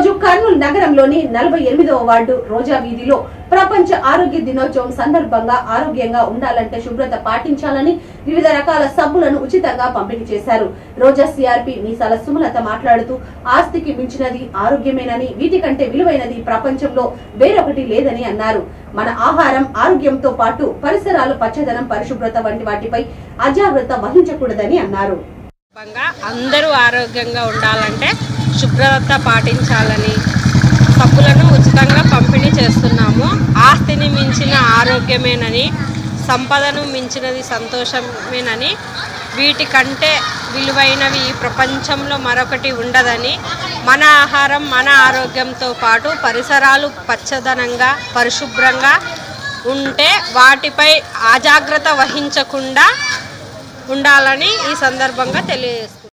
రోజు కర్నూలు నగరంలోని నలభై ఎనిమిదవ వార్డు రోజా వీధిలో ప్రపంచ ఆరోగ్య దినోత్సవం సందర్భంగా ఆరోగ్యంగా ఉండాలంటే శుభ్రత పాటించాలని వివిధ రకాల సబ్బులను ఉచితంగా పంపిణీ చేశారు రోజా సిఆర్పి మీసాల సుమలత మాట్లాడుతూ ఆస్తికి మించినది ఆరోగ్యమేనని వీటికంటే విలువైనది ప్రపంచంలో వేరొకటి లేదని అన్నారు మన ఆహారం ఆరోగ్యంతో పాటు పరిసరాలు పచ్చదనం పరిశుభ్రత వంటి వాటిపై అజాగ్రత్త వహించకూడదని అన్నారు సందర్భంగా అందరూ ఆరోగ్యంగా ఉండాలంటే శుభ్రత పాటించాలని సబ్బులను ఉచితంగా పంపిణీ చేస్తున్నాము ఆస్తిని మించిన ఆరోగ్యమేనని సంపదను మించినది సంతోషమేనని వీటికంటే విలువైనవి ఈ ప్రపంచంలో మరొకటి ఉండదని మన ఆహారం మన ఆరోగ్యంతో పాటు పరిసరాలు పచ్చదనంగా పరిశుభ్రంగా ఉంటే వాటిపై అజాగ్రత్త వహించకుండా ఉండాలని ఈ సందర్భంగా తెలియజేస్తున్నాను